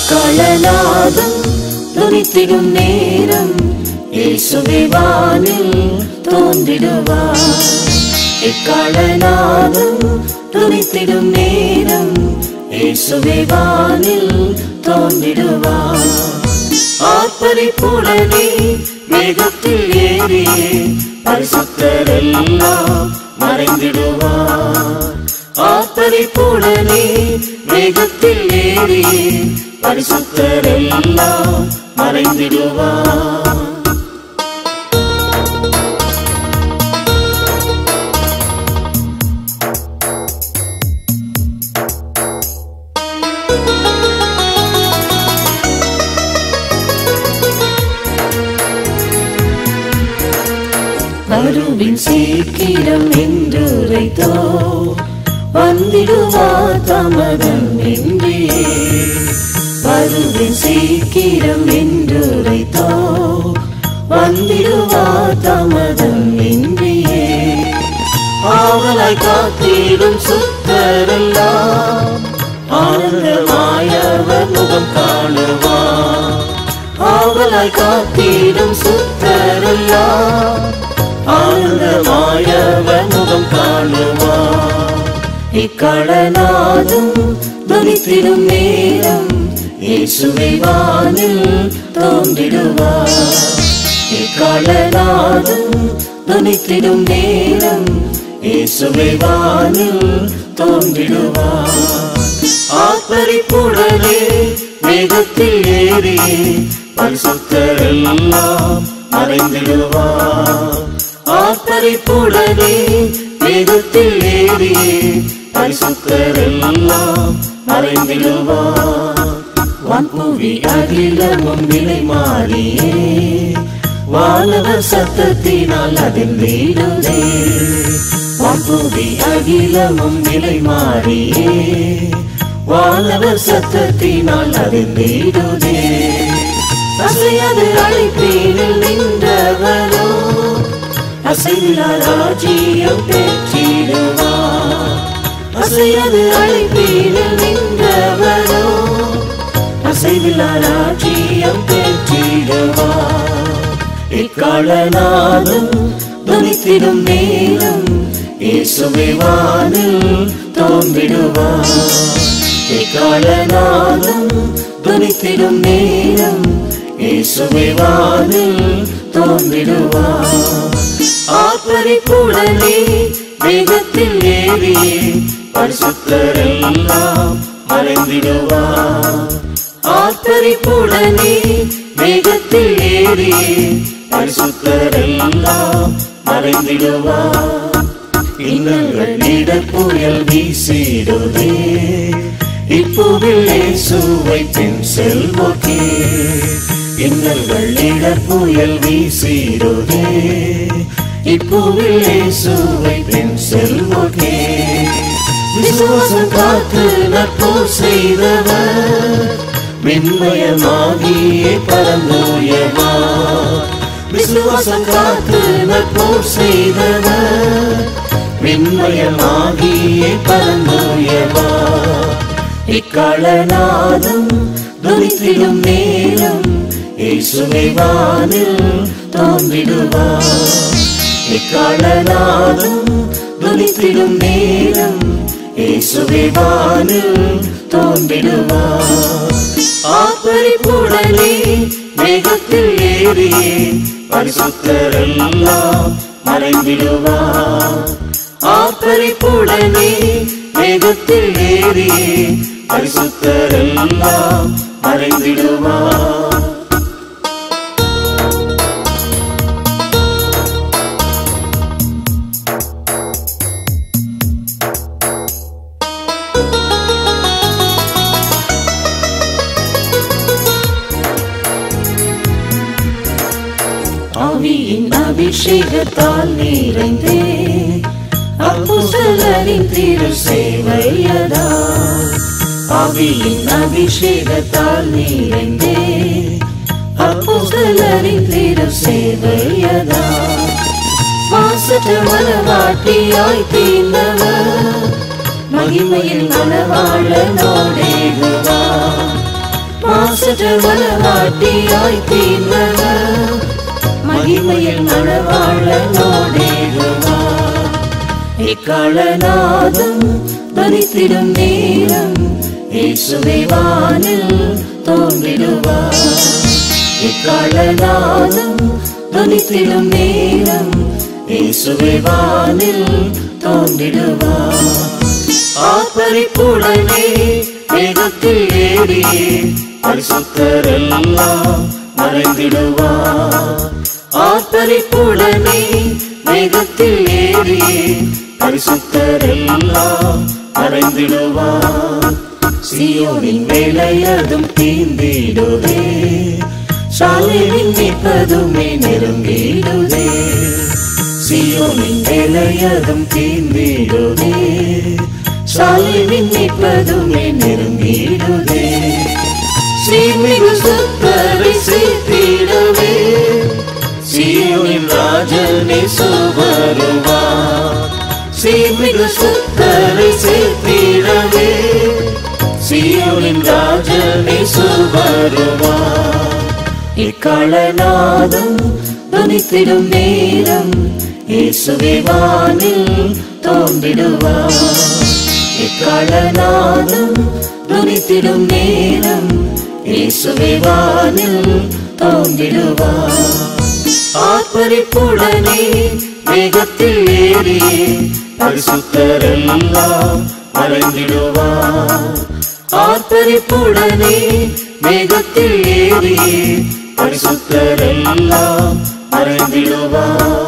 எக்காலநாதம் துணித்திடும் நேரம் இயேசுவே வானில் தோன்றிடுவார் எக்காலநாதம் துணித்திடும் நேரம் இயேசுவே வானில் தோன்றிடுவார் ஆர்ப்பரிப்புடனே மேகத்தில் ஏறியே பரிசுத்தரெல்லாம் மறைந்திடுவார் ஆர்ப்பரிப்புடனே மேகத்தில் ஏறியே பரிசுத்தரெல்லாம் மறைந்திடுவார் வருவின் சீக்கிரம் என்றுரைத்தோ வந்திடுவார் தமதம் என்றியே வருவின் சீக்கிரம் என்றுரைத்தோ வந்திடுவார் தமதம் என்றியே ஆவலாய் காத்திடும் சுத்தரெல்லாம் ஆனந்தமாயவர் முகம் காணுவார் ஆவலாய் காத்திடும் சுத்தரெல்லாம் ஆனந்தமாயவர் முகம் காணுவார் இக்கடநாதம் துணித்திடும் நேரம் இயேசுவை வானில் தோன்றிடுவார் இக்கடநாதம் துணித்திடும் நேரம் இயேசுவை வானில் தோன்றிடுவார் ஆர்ப்பரிப்புடனே மேகத்தில் ஏறி பரிசுத்தரெல்லாம் மறைந்திடுவார் ஆர்ப்பரிப்புடனே மேகத்தில் ஏறி பரிசுத்தரெல்லாம் மறைந்திடுவார் வான்புவி அகிலமும் நிலை மாறியே வானவர் சத்தத்தினால் அதில் வீடுதே வான்புவி அகிலமும் நிலை மாறியே வானவர் சத்தத்தினால் அதில் வீடுதே அசையாது அழைப்பீரில் நின்றவரோ அசைவிலா ராஜ்யம் பெற்றிடுவார் அசையாது அழைப்பீரில் நின்றவரோ அசைவிலா ராஜ்யம் பெற்றிடுவார் இக்காலநாதம் துணித்திடும் நேரம் இயேசுவை வானில் தோன்றிடுவார் இக்காலநாதம் துணித்திடும் நேரம் இயேசுவை வானில் தோன்றிடுவார் ஆர்ப்பரிப்புடனே வேகத்தில் ஏறி பரிசுத்தரெல்லாம் மறைந்திடுவார் ஆர்ப்பரிப்புடனே வேகத்தில் ஏறி பரிசுத்தரெல்லாம் மறைந்திடுவார் இன்னங்கள் இடர் புயல் வீசிடுதே இப்போவில் இயேசுவை பின் செல்வோக்கே இன்னங்கள் இடர் புயல் வீசிடுதே இப்போவில் இயேசுவை பின் செல்வோக்கே விசுவாசம் காத்து நட்பு செய்தவர் மின்மயமாகியே பரந்தோயமா விசுவாசம் காத்து நட்பு செய்தவர் மின்மயமாகியே பரந்தோயமா இக்காலநாதம் துணித்திடும் நேரம் இயேசுவை வானில் தோன்றிடுவார் இக்காலநாதம் துணித்திடும் நேரம் இயேசுவை வானில் தோன்றிடுவார் ஆர்ப்பரிப்புடனே மேகத்தில் ஏறி பரிசுத்தரெல்லாம் மறைந்திடுவார் ஆர்ப்பரிப்புடனே மேகத்தில் ஏறி பரிசுத்தரெல்லாம் மறைந்திடுவார் ஆவியின் அபிஷேகத்தால் நிறைந்தே அப்போஸ்தலரின் திரு சேவையதா ஆவியின் அபிஷேகத்தால் நிறைந்தே அப்போஸ்தலரின் திரு சேவையதா மாசற்ற மனவாட்டியாய் தீர்ந்தவர் மகிமையில் மனவாழ நோடேகுவார் மாசற்ற மனவாட்டியாய் தீர்ந்தவர் மகிமையில் மணவாழனோடேகுவார் இக்காலநாதம் தனித்திடும் நேரம் இயேசுவை வானில் தோன்றிடுவார் இக்காலநாதம் தனித்திடும் நேரம் இயேசுவை வானில் தோன்றிடுவார் ஆர்ப்பரிப்புடனே வேகத்தில் ஏறியே பரிசுத்தரெல்லாம் மறைந்திடுவார் ஆர்ப்பரிப்புடனே வேகத்தில் ஏறியே பரிசுத்தரெல்லாம் மறைந்திடுவார் சியோனின் வேலையதும் தீந்திடுதே சாலையின் நிற்பதுமே நெருங்கிடுதே சியோனின் வேலையதும் தீந்திடுதே சாலையின் நிற்பதுமே நெருங்கிடுதே ஸ்ரீமிகு சுத்தரை சேர்த்திடவே சியோனின் ராஜனே சுவருவார் ஸ்ரீமிகு சுத்தரை சேர்த்திடவே சியோனின் ராஜனே சுவருவார் இக்காலநாதம் துணித்திடும் நேரம் இயேசுவே வானில் தோன்றிடுவார் இக்காலநாதம் துணித்திடும் நேரம் இயேசுவே வானில் தோன்றிடுவார் ஆர்ப்பரிப்புடனே வேகத்தில் ஏறியே பரிசுத்தரெல்லாம் மறைந்திடுவார் ஆர்ப்பரிப்புடனே வேகத்தில் ஏறியே பரிசுத்தரெல்லாம் மறைந்திடுவார்